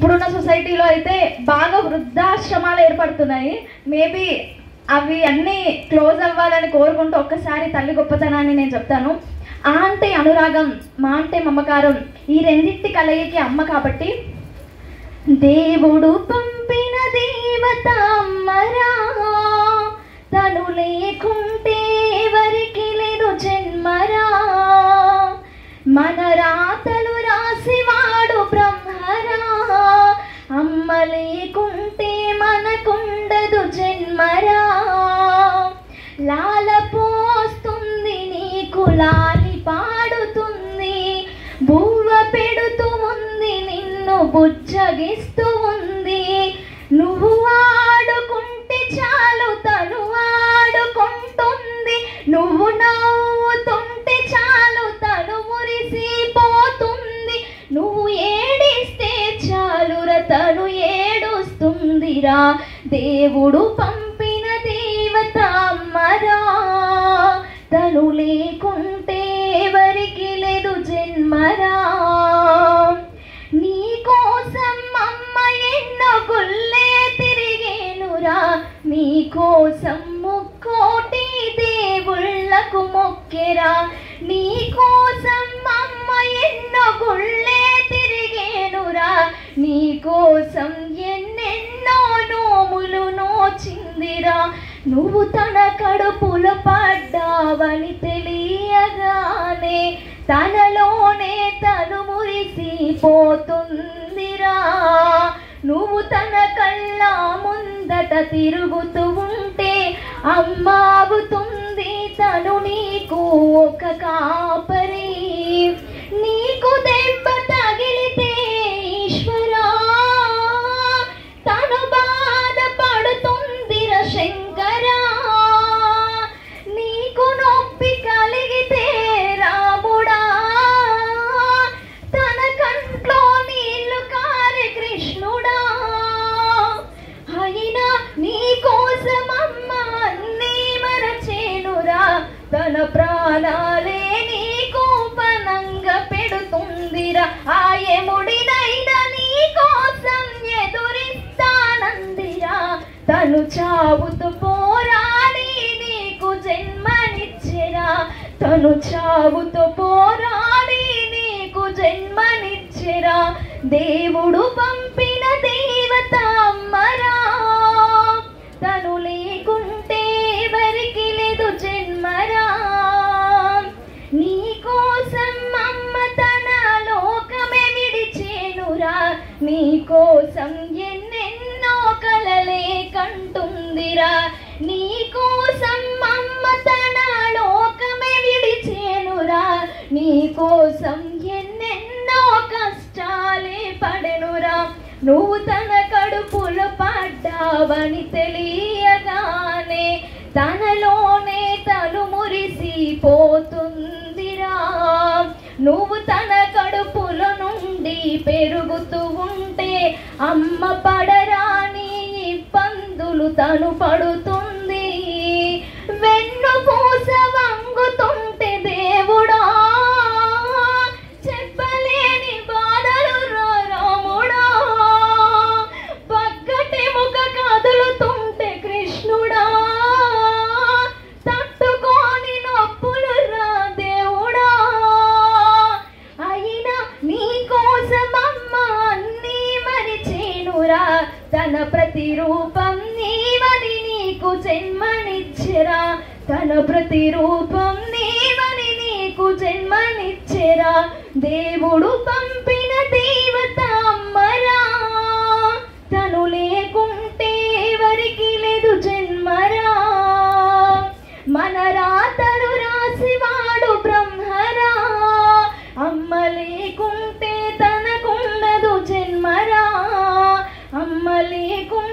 ఇప్పుడున్న సొసైటీలో అయితే బాగా వృద్ధాశ్రమాలు ఏర్పడుతున్నాయి మేబీ అవి అన్నీ క్లోజ్ అవ్వాలని కోరుకుంటూ ఒక్కసారి తల్లి గొప్పతనాన్ని నేను చెప్తాను ఆ అంటే అనురాగం మా అంటే మమకారం ఈ రెండింటి కలయికి అమ్మ కాబట్టి దేవుడు పంపిన దేవత అమ్మరా తను లేకుంటే ఎవరికి లేదు జన్మరా మన రాతలు రాసివాడు బ్రహ్మరా అమ్మ లేకుంటే మనకుండదు జన్మరా లాల పోస్తుంది నీకు లాలి పాడుతుంది బువ్వ పెడుతూ ఉంది నిన్ను బుజ్జగిస్తూ ఉంది నువ్వు ఆడుకుంటే చాలు తను ఆడుకుంటుంది నువ్వు నవ్వుతుంటే చాలు తను మురిసిపోతుంది నువ్వు ఏడిస్తే చాలురా తను ఏడుస్తుందిరా దేవుడు పంపిన దేవత అమ్మరా తను లేకుంటే ఎవరికి లేదు జన్మరా నీ కోసం అమ్మ ఎన్నో గుల్లే తిరిగేనురా నీ కోసం ముక్కోటి దేవుళ్ళకు మొక్కెరా నీ కోసం అమ్మ ఎన్నో గుళ్ళే తిరిగేనురా నీ కోసం ఎన్నెన్నో నోములు నోచిందిరా నువ్వు తన కడుపులో పడ్డావని తెలియగానే తనలోనే తను మురిసిపోతుందిరా నువ్వు తన కళ్ళ ముందట తిరుగుతూ ఉంటే అమ్మాగుతుంది తను నీకు ఒక కాపరి నీకు దెబ్బ తగిలితే ఈశ్వరా తను బాధపడుతుందిర శంకరా నీకు నొప్పి కలిగితే రాముడా తన కంట్లో నీళ్లు కారే కృష్ణుడా అయినా నీ కోసం అమ్మ అన్నీ మరచేనురా తన ప్రాణాలే నీకు పనంగా పెడుతుందిరా ఆ ఎముడినైనా నీ కోసం ఎదురిస్తానందిరా తను చావుతూ పోరాడి నీకు జన్మనిచ్చిరా తను చావుతూ పోరాడి నీకు జన్మనిచ్చిరా దేవుడు పంపిన దేవత అమ్మరా తను లేకుంటే ఎవరికి లేదు జన్మరా నీ కోసం అమ్మ తన లోకమే విడిచేనురా నీ కోసం ఎన్నెన్నో కలలే కంటుందిరా నీ కోసం అమ్మ తన లోకమే విడిచేనురా నీ కోసం ఎన్నెన్నో కష్టాలే పడెనురా నువ్వు తన కడుపులో పడ్డావని తెలియగానే తనలోనే తను మురిసిపోతుందిరా నువ్వు తన కడుపులో నుండి పెరుగుతూ ఉంటే అమ్మ పడరాని ఇబ్బందులు తను పడుతుంది వెన్ను పూస వంగుతుంటే దేవుడా చెప్పలేని బాధలు రా రాముడా పక్కటి ముఖ కదులుతుంటే కృష్ణుడా తట్టుకోని నొప్పులు రా దేవుడా అయినా నీ కోసం అమ్మ అన్నీ మరిచేనురా తన ప్రతిరూపం నీవని నీకు జన్మనిచ్చరా తన ప్రతిరూపం నీవని నీకు జన్మనిచ్చరా దేవుడు పంపిన దేవత అమ్మరా తను లేకుంటే ఎవరికి లేదు జన్మరా మన రాతలు రాసివాడు బ్రహ్మరా అమ్మ లేకుంటే తనకుండదు జన్మరా అమ్మ లేకుంటే